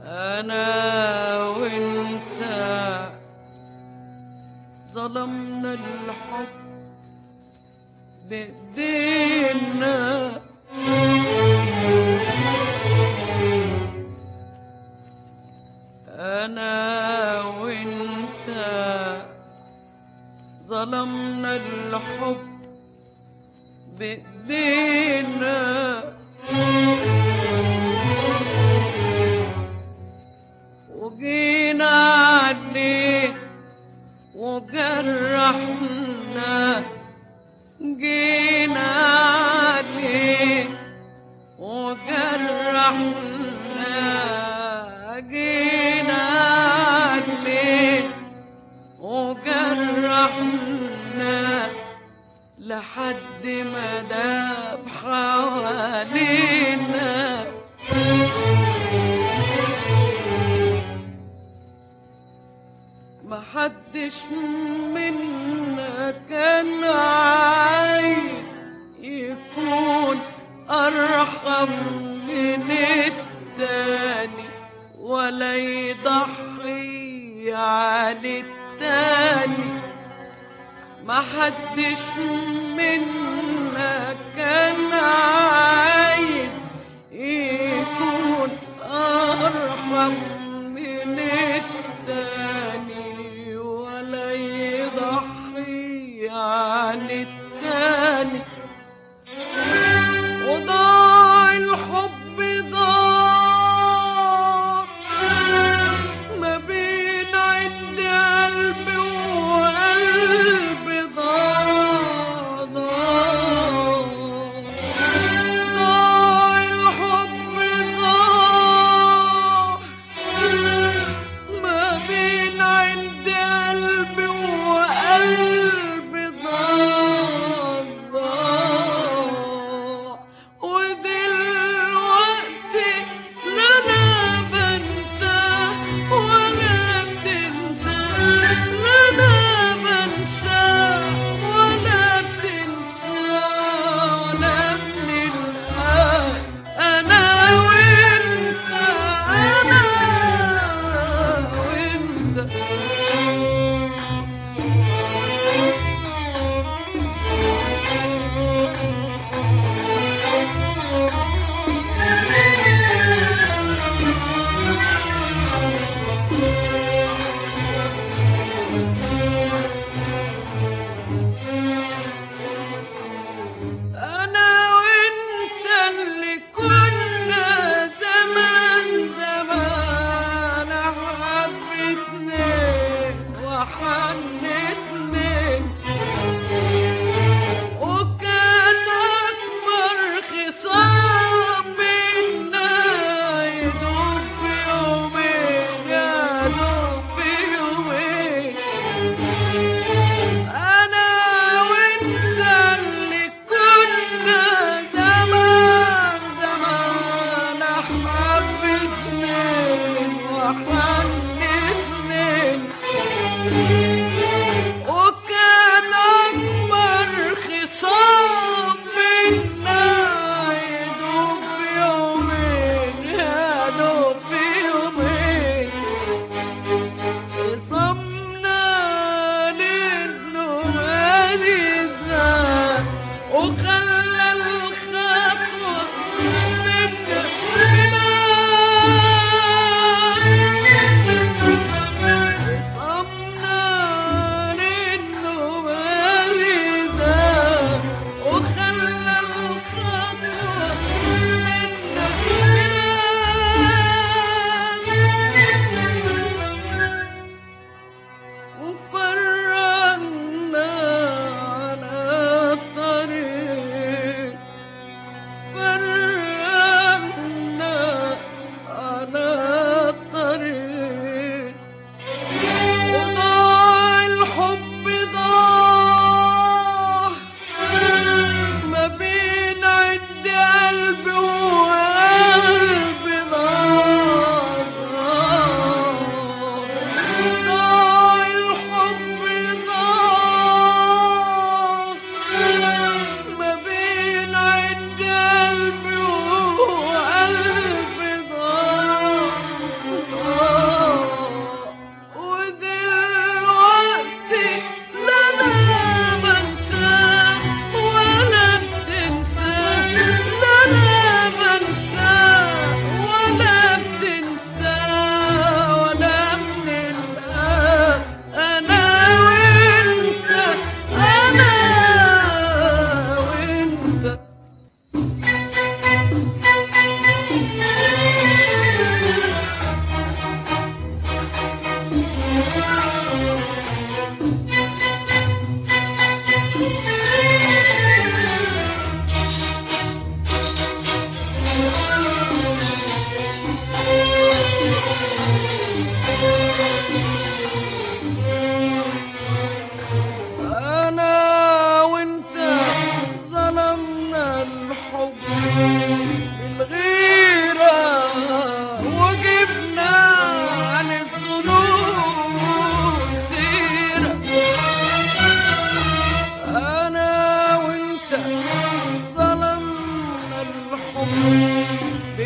أنا وأنت ظلمنا الحب بإيدينا أنا وأنت ظلمنا الحب بإيدينا وجينا عليك وجرحنا جينا عليك وجرحنا جينا عليك وجرحنا لحد ما داب حوالينا محدش منا كان عايز يكون أرحم من التاني ولا يضحي عن التاني محدش منا كان عايز يكون أرحم من التاني ولا يضحي عن التاني وضاع الحب ضاع ما بين عند قلبي وقلبي ضاع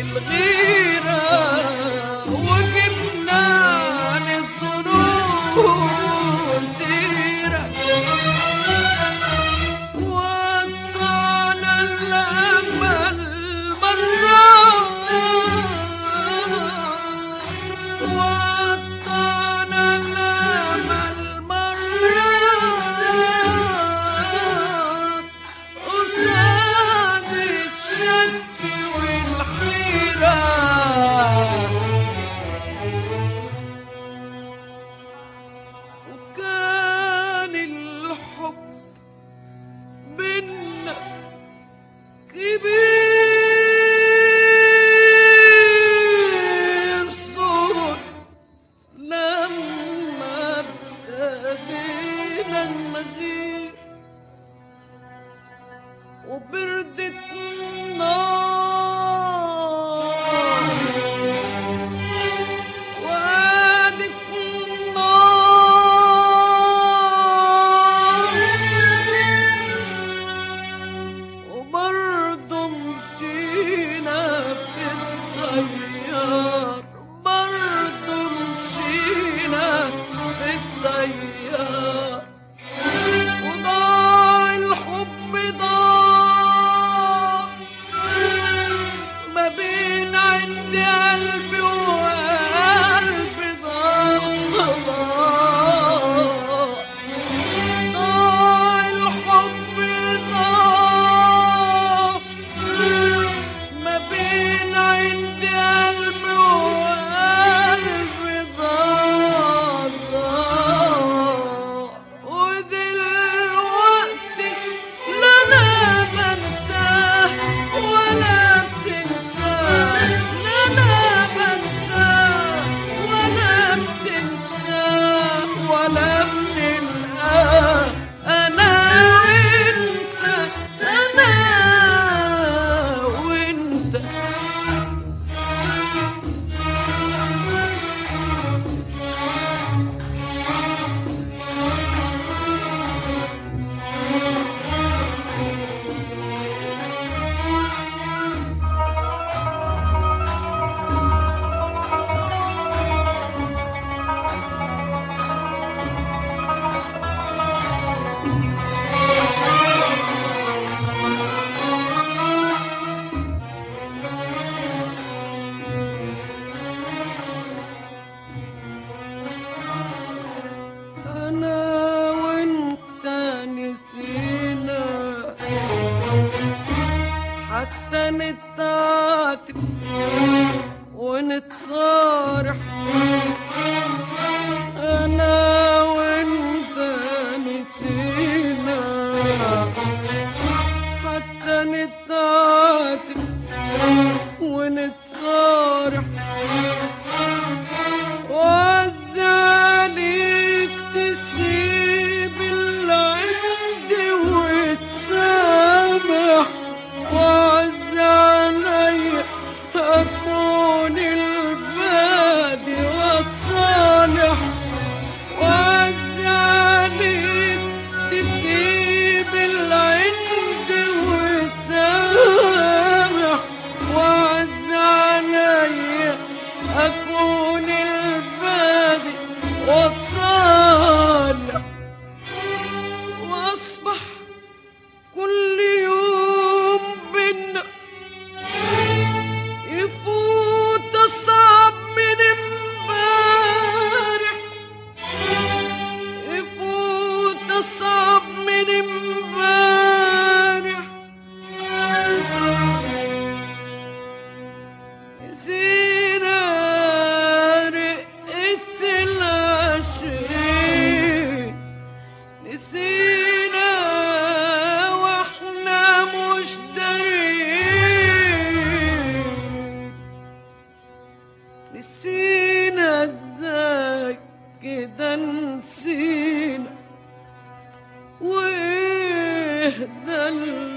الغيرة وجبنا للظنون سيرة وقطعنا الأمل مرات وقطعنا الأمل مرات قصاد الشك والحيرة وكان الحب بينا كبير صوت لما ابتدينا نغير وبردت النار وقعدت النار وبرضه مشينا في الطيار برضه مشينا في الطيار وضاع الحب ضاع ما بين عندي قلبي وقلبي ضاع ضاع ضاع الحب ضاع ما بين عندي قلبي وقلبي ضاع ضاع ودلوقتي لا انا بنساه ولا بتنساه لا انا بنساه ولا بتنساه ولا بنلقاه انا وانت انا وانت أنا وأنت نسينا حتى نتعاتب ونتصارح أنا وأنت نسينا حتى نتعاتب ونتصارح وعز عليك تسيب العند وتسامح وعز علي أكون البادي واتصالح وعز عليك تسيب العند وتسامح وعز علي أكون البادي واتصالح وأصبح كل يوم بينا يفوت أصعب من امبارح يفوت أصعب من امبارح نسينا رقة العشرين نسينا واحنا مش دارين نسينا ازاي كده نسينا وايه ده اللي